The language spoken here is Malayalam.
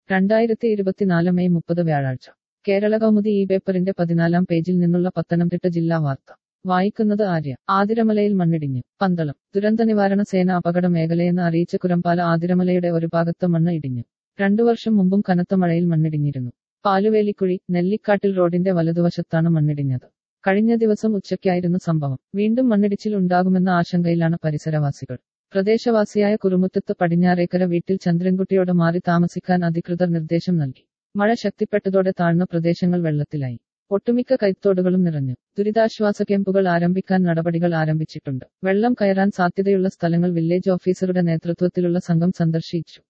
രണ്ടായിരത്തി ഇരുപത്തിനാല് മെയ് മുപ്പത് വ്യാഴാഴ്ച കേരള കൗമുദി ഈ പേപ്പറിന്റെ പതിനാലാം പേജിൽ നിന്നുള്ള പത്തനംതിട്ട ജില്ലാ വാർത്ത വായിക്കുന്നത് ആര്യ ആതിരമലയിൽ മണ്ണിടിഞ്ഞു പന്തളം ദുരന്ത നിവാരണ സേന അപകട മേഖലയെന്ന് അറിയിച്ച കുരമ്പാല ആതിരമലയുടെ ഒരു ഭാഗത്ത് മണ്ണ് ഇടിഞ്ഞു രണ്ടു വർഷം മുമ്പും കനത്ത മഴയിൽ മണ്ണിടിഞ്ഞിരുന്നു പാലുവേലിക്കുഴി നെല്ലിക്കാട്ടിൽ റോഡിന്റെ വലതുവശത്താണ് മണ്ണിടിഞ്ഞത് കഴിഞ്ഞ ദിവസം ഉച്ചയ്ക്കായിരുന്നു സംഭവം വീണ്ടും മണ്ണിടിച്ചിൽ ഉണ്ടാകുമെന്ന ആശങ്കയിലാണ് പരിസരവാസികൾ പ്രദേശവാസിയായ കുറുമുറ്റത്ത് പടിഞ്ഞാറേക്കര വീട്ടിൽ ചന്ദ്രൻകുട്ടിയോട് മാറി താമസിക്കാൻ അധികൃതർ നിർദ്ദേശം നൽകി മഴ ശക്തിപ്പെട്ടതോടെ താഴ്ന്ന പ്രദേശങ്ങൾ വെള്ളത്തിലായി ഒട്ടുമിക്ക കൈത്തോടുകളും നിറഞ്ഞു ദുരിതാശ്വാസ ക്യാമ്പുകൾ ആരംഭിക്കാൻ നടപടികൾ ആരംഭിച്ചിട്ടുണ്ട് വെള്ളം കയറാൻ സാധ്യതയുള്ള സ്ഥലങ്ങൾ വില്ലേജ് ഓഫീസറുടെ നേതൃത്വത്തിലുള്ള സംഘം സന്ദർശിച്ചു